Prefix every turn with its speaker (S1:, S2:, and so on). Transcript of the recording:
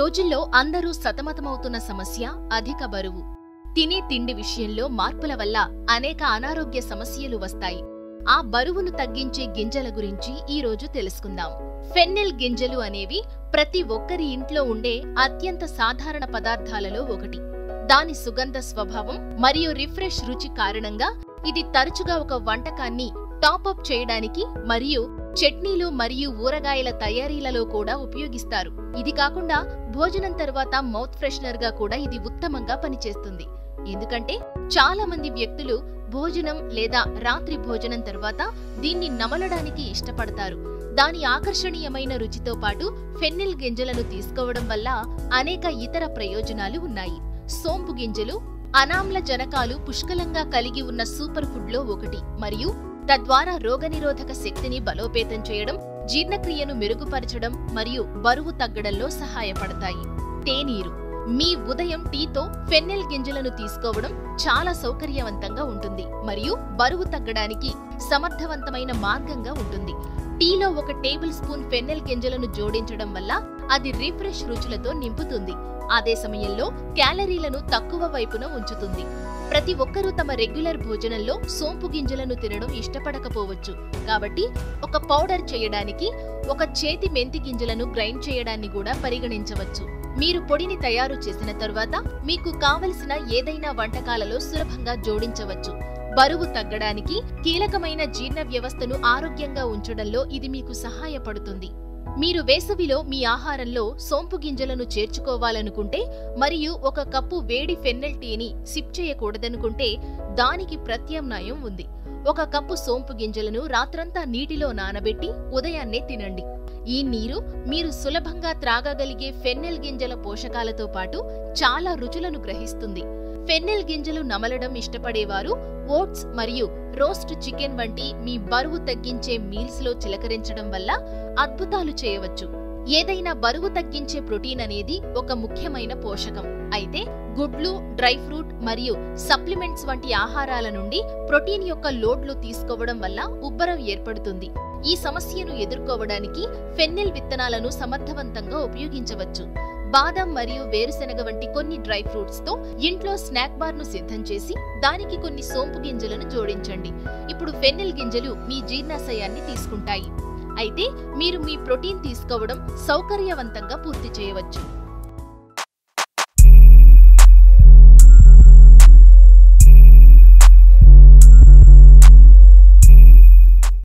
S1: రోజుల్లో అందరూ సతమతమవుతున్న సమస్య అధిక బరువు తినే తిండి విషయంలో మార్పుల వల్ల అనేక అనారోగ్య సమస్యలు వస్తాయి ఆ బరువును తగ్గించే గింజల గురించి ఈ రోజు తెలుసుకుందాం ఫెన్నెల్ గింజలు అనేవి ప్రతి ఒక్కరి ఇంట్లో ఉండే అత్యంత సాధారణ పదార్థాలలో ఒకటి దాని సుగంధ స్వభావం మరియు రిఫ్రెష్ రుచి కారణంగా ఇది తరచుగా ఒక వంటకాన్ని టాపప్ చేయడానికి మరియు చట్నీలు మరియు ఊరగాయల తయారీలలో కూడా ఉపయోగిస్తారు ఇది కాకుండా భోజనం తర్వాత మౌత్ ఫ్రెషనర్ గా కూడా ఇది ఉత్తమంగా పనిచేస్తుంది ఎందుకంటే చాలా మంది వ్యక్తులు భోజనం లేదా రాత్రి భోజనం తర్వాత దీన్ని నమలడానికి ఇష్టపడతారు దాని ఆకర్షణీయమైన రుచితో పాటు ఫెన్నిల్ గింజలను తీసుకోవడం వల్ల అనేక ఇతర ప్రయోజనాలు ఉన్నాయి సోంపు గింజలు అనామ్ల జనకాలు పుష్కలంగా కలిగి ఉన్న సూపర్ ఫుడ్లో ఒకటి మరియు తద్వారా రోగనిరోధక శక్తిని బలోపేతం చేయడం జీర్ణక్రియను మెరుగుపరచడం మరియు బరువు తగ్గడంలో సహాయపడతాయి తేనీరు మీ ఉదయం టీతో ఫెన్నెల్ గింజలను తీసుకోవడం చాలా సౌకర్యవంతంగా ఉంటుంది మరియు బరువు తగ్గడానికి సమర్థవంతమైన మార్గంగా ఉంటుంది టీలో ఒక టేబుల్ స్పూన్ ఫెన్నెల్ గింజలను జోడించడం వల్ల అది రిఫ్రెష్ రుచులతో నింపుతుంది అదే సమయంలో క్యాలరీలను తక్కువ వైపున ఉంచుతుంది ప్రతి ఒక్కరూ తమ రెగ్యులర్ భోజనంలో సోంపు గింజలను తినడం ఇష్టపడకపోవచ్చు కాబట్టి ఒక పౌడర్ చేయడానికి ఒక చేతి మెంతి గింజలను గ్రైండ్ చేయడాన్ని కూడా పరిగణించవచ్చు మీరు పొడిని తయారు చేసిన తరువాత మీకు కావలసిన ఏదైనా వంటకాలలో సులభంగా జోడించవచ్చు బరువు తగ్గడానికి కీలకమైన జీర్ణ వ్యవస్థను ఆరోగ్యంగా ఉంచడంలో ఇది మీకు సహాయపడుతుంది మీరు వేసవిలో మీ ఆహారంలో సోంపు గింజలను చేర్చుకోవాలనుకుంటే మరియు ఒక కప్పు వేడి ఫెన్నెల్ టీని సిప్ చేయకూడదనుకుంటే దానికి ప్రత్యామ్నాయం ఉంది ఒక కప్పు సోంపు గింజలను రాత్రంతా నీటిలో నానబెట్టి ఉదయాన్నే తినండి ఈ నీరు మీరు సులభంగా త్రాగగలిగే ఫెన్నెల్ గింజల పోషకాలతో పాటు చాలా రుచులను గ్రహిస్తుంది ఫెన్నెల్ గింజలు నమలడం ఇష్టపడేవారు ఓట్స్ మరియు రోస్ట్ చికెన్ వంటి మీ బరువు తగ్గించే మీల్స్ లో చిలకరించడం వల్ల అద్భుతాలు చేయవచ్చు ఏదైనా బరువు తగ్గించే ప్రోటీన్ అనేది ఒక ముఖ్యమైన పోషకం అయితే గుడ్లు డ్రై ఫ్రూట్ మరియు సప్లిమెంట్స్ వంటి ఆహారాల నుండి ప్రోటీన్ యొక్క లోడ్లు తీసుకోవడం వల్ల ఉబ్బరం ఏర్పడుతుంది ఈ సమస్యను ఎదుర్కోవడానికి ఫెన్నెల్ విత్తనాలను సమర్థవంతంగా ఉపయోగించవచ్చు బాదం మరియు వేరుశెనగ వంటి కొన్ని డ్రై ఫ్రూట్స్ తో ఇంట్లో స్నాక్ బార్ ను సిద్ధం చేసి దానికి కొన్ని సోంపు గింజలను జోడించండి ఇప్పుడు ఫెన్నెల్ గింజలు మీ జీర్ణాశయాన్ని తీసుకుంటాయి అయితే మీరు మీ ప్రోటీన్ తీసుకోవడం సౌకర్యవంతంగా పూర్తి చేయవచ్చు